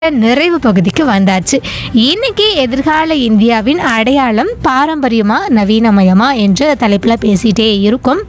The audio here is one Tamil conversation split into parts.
நிறைவு பகுதிக்கு வந்தாச்சு இன்னைக்கு எதிர்கால இந்தியாவின் அடையாளம் பாரம்பரியமா நவீனமயமா என்ற தலைப்பில் பேசிட்டே இருக்கும்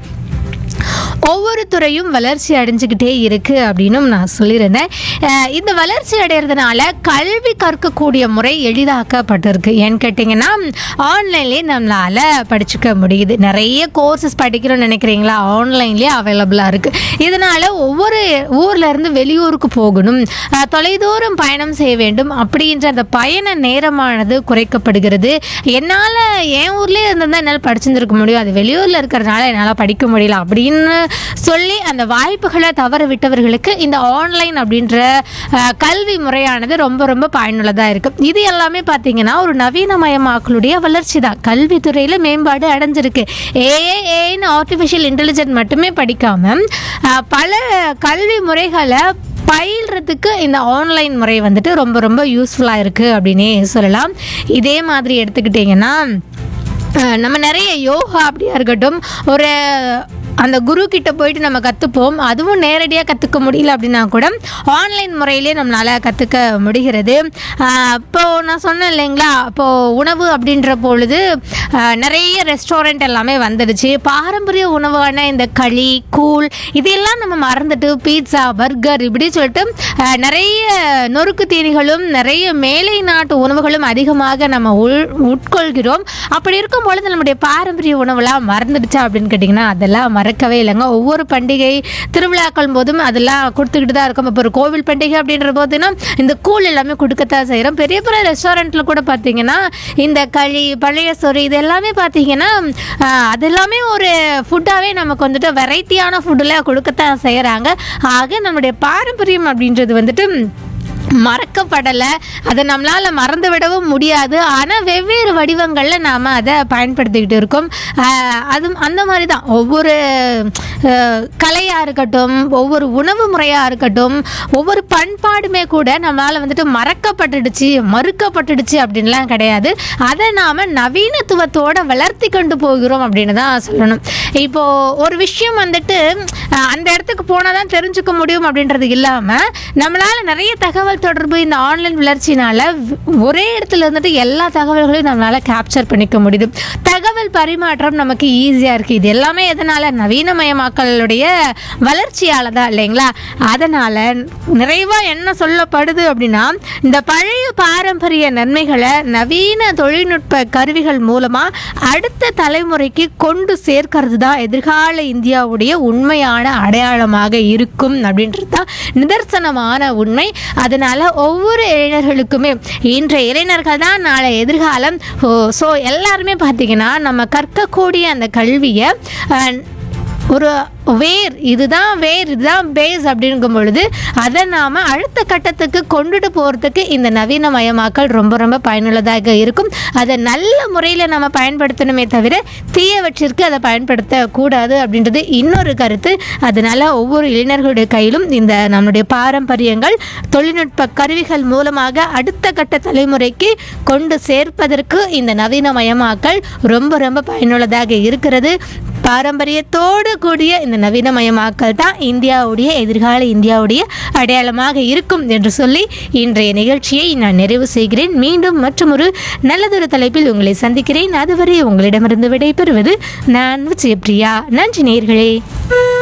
ஒவ்வொரு துறையும் வளர்ச்சி அடைஞ்சுக்கிட்டே இருக்கு அப்படின்னும் நான் சொல்லியிருந்தேன் அஹ் இந்த வளர்ச்சி அடைகிறதுனால கல்வி கற்கக்கூடிய முறை எளிதாக்கப்பட்டிருக்கு ஏன்னு கேட்டிங்கன்னா ஆன்லைன்லேயே நம்மளால் படிச்சுக்க முடியுது நிறைய கோர்சஸ் படிக்கணும்னு நினைக்கிறீங்களா ஆன்லைன்லேயே அவைலபிளாக இருக்குது இதனால் ஒவ்வொரு ஊர்ல இருந்து வெளியூருக்கு போகணும் அஹ் தொலைதூரம் பயணம் செய்ய வேண்டும் அப்படின்ற அந்த பயண நேரமானது குறைக்கப்படுகிறது என்னால் என் ஊர்லேயே இருந்திருந்தா என்னால் படிச்சிருந்துருக்க முடியும் அது வெளியூரில் இருக்கிறதுனால என்னால் படிக்க முடியல அப்படின்னு சொல்லி அந்த வாய்ப்புகளை தவற விட்டவர்களுக்கு இந்த ஆன்லைன் அப்படின்ற அஹ், கல்வி முறையானது ரொம்ப ரொம்ப பயனுள்ளதாக இருக்குது இது எல்லாமே பார்த்தீங்கன்னா ஒரு நவீனமயமாக்கலுடைய வளர்ச்சி தான் கல்வித்துறையில் மேம்பாடு அடைஞ்சிருக்கு ஏஏஏன்னு ஆர்டிஃபிஷியல் இன்டெலிஜென்ட் மட்டுமே படிக்காமல் பல கல்வி முறைகளை பயில்றதுக்கு இந்த ஆன்லைன் முறை வந்துட்டு ரொம்ப ரொம்ப யூஸ்ஃபுல்லாக இருக்குது அப்படின்னே சொல்லலாம் இதே மாதிரி எடுத்துக்கிட்டிங்கன்னா அஹ் நம்ம நிறைய யோகா அப்படியா இருக்கட்டும் ஒரு அந்த குரு கிட்ட போயிட்டு நம்ம கற்றுப்போம் அதுவும் நேரடியாக கற்றுக்க முடியல அப்படின்னா கூட ஆன்லைன் முறையிலே நம்மளால் கற்றுக்க முடிகிறது அஹ் இப்போ நான் சொன்னேன் இல்லைங்களா இப்போது உணவு அப்படின்ற பொழுது அஹ் நிறைய ரெஸ்டாரண்ட் எல்லாமே வந்துடுச்சு பாரம்பரிய உணவான இந்த களி கூழ் இதெல்லாம் நம்ம மறந்துட்டு பீட்சா பர்கர் இப்படி சொல்லிட்டு அஹ் நிறைய நொறுக்கு தீனிகளும் நிறைய மேலை நாட்டு உணவுகளும் அதிகமாக நம்ம உள் உட்கொள்கிறோம் அப்படி இருக்கும் பொழுது நம்முடைய பாரம்பரிய உணவுலாம் மறந்துடுச்சா அப்படின்னு கேட்டிங்கன்னா அதெல்லாம் மறக்கவே இல்லைங்க ஒவ்வொரு பண்டிகை திருவிழாக்கள் போதும் அதெல்லாம் கொடுத்துக்கிட்டு தான் இருக்கும் இப்போ ஒரு கோவில் பண்டிகை அப்படின்ற போதுன்னா இந்த கூழ் எல்லாமே கொடுக்கத்தான் செய்கிறோம் பெரிய பெரிய ரெஸ்டாரண்ட்டில் கூட பார்த்தீங்கன்னா இந்த களி பழைய சோறு இது எல்லாமே பார்த்தீங்கன்னா ஆஹ், அது எல்லாமே ஒரு ஃபுட்டாகவே நமக்கு வந்துட்டு வெரைட்டியான ஃபுட்டில் கொடுக்கத்தான் செய்கிறாங்க ஆக நம்முடைய பாரம்பரியம் அப்படின்றது வந்துட்டு மறக்கப்படலை அதை நம்மளால் மறந்து விடவும் முடியாது ஆனால் வெவ்வேறு வடிவங்களில் நாம் அதை பயன்படுத்திக்கிட்டு இருக்கோம் ஆஹ் அது அந்த மாதிரி தான் ஒவ்வொரு கலையாக இருக்கட்டும் ஒவ்வொரு உணவு முறையாக இருக்கட்டும் ஒவ்வொரு பண்பாடுமே கூட நம்மளால் வந்துட்டு மறக்கப்பட்டுடுச்சு மறுக்கப்பட்டுடுச்சு அப்படின்லாம் கிடையாது அதை நாம் நவீனத்துவத்தோட வளர்த்தி கொண்டு போகிறோம் அப்படின்னு தான் சொல்லணும் இப்போது ஒரு விஷயம் வந்துட்டு ஆஹ் அந்த இடத்துக்கு போனால் தான் தெரிஞ்சுக்க முடியும் அப்படின்றது இல்லாமல் நம்மளால் நிறைய தகவல் தொடர்பு இந்த ஆன்லைன் வளர்ச்சினால வ- ஒரே இடத்துல இருந்துட்டு எல்லா தகவல்களையும் நம்மளால் கேப்சர் பண்ணிக்க முடியுது தகவல் பரிமாற்றம் நமக்கு ஈஸியாக இருக்குது இது எல்லாமே எதனால் நவீனமயமாக்கலுடைய வளர்ச்சியால் தான் இல்லைங்களா அதனால் நிறைவாக என்ன சொல்லப்படுது அப்படின்னா இந்த பழைய பாரம்பரிய நன்மைகளை நவீன தொழில்நுட்ப கருவிகள் மூலமாக அடுத்த தலைமுறைக்கு கொண்டு சேர்க்கறது தான் எதிர்கால இந்தியாவுடைய உண்மையான அடையாளமாக இருக்கும் அப்படின்றது தான் நிதர்சனமான உண்மை அதனால ஒவ்வொரு இளைஞர்களுக்குமே இன்றைய இளைஞர்கள் தான் நாளை எதிர்காலம் ஸோ எல்லாருமே பார்த்தீங்கன்னா நம்ம கற்கக்கூடிய அந்த கல்வியை அஹ், ஒரு வேர் இதுதான் வேர் இதுதான் பேஸ் அப்படிங்கும் பொழுது அதை நாம் அடுத்த கட்டத்துக்கு கொண்டுட்டு போகிறதுக்கு இந்த நவீனமயமாக்கல் ரொம்ப ரொம்ப பயனுள்ளதாக இருக்கும் அதை நல்ல முறையில் நம்ம பயன்படுத்தணுமே தவிர தீயவற்றிற்கு அதை பயன்படுத்தக்கூடாது அப்படின்றது இன்னொரு கருத்து அதனால் ஒவ்வொரு இளைஞர்களுடைய கையிலும் இந்த நம்மளுடைய பாரம்பரியங்கள் தொழில்நுட்ப கருவிகள் மூலமாக அடுத்த கட்ட தலைமுறைக்கு கொண்டு சேர்ப்பதற்கு இந்த நவீனமயமாக்கல் ரொம்ப ரொம்ப பயனுள்ளதாக இருக்கிறது பாரம்பரியத்தோடு கூடிய இந்த நவீனமயமாக்கல் தான் இந்தியாவுடைய எதிர்கால இந்தியாவுடைய அடையாளமாக இருக்கும் என்று சொல்லி இன்றைய நிகழ்ச்சியை நான் நிறைவு செய்கிறேன் மீண்டும் மற்றொரு நல்லதொரு தலைப்பில் உங்களை சந்திக்கிறேன் அதுவரை உங்களிடமிருந்து விடைபெறுவது நான் விஜயபிரியா நன்றி நேயர்களே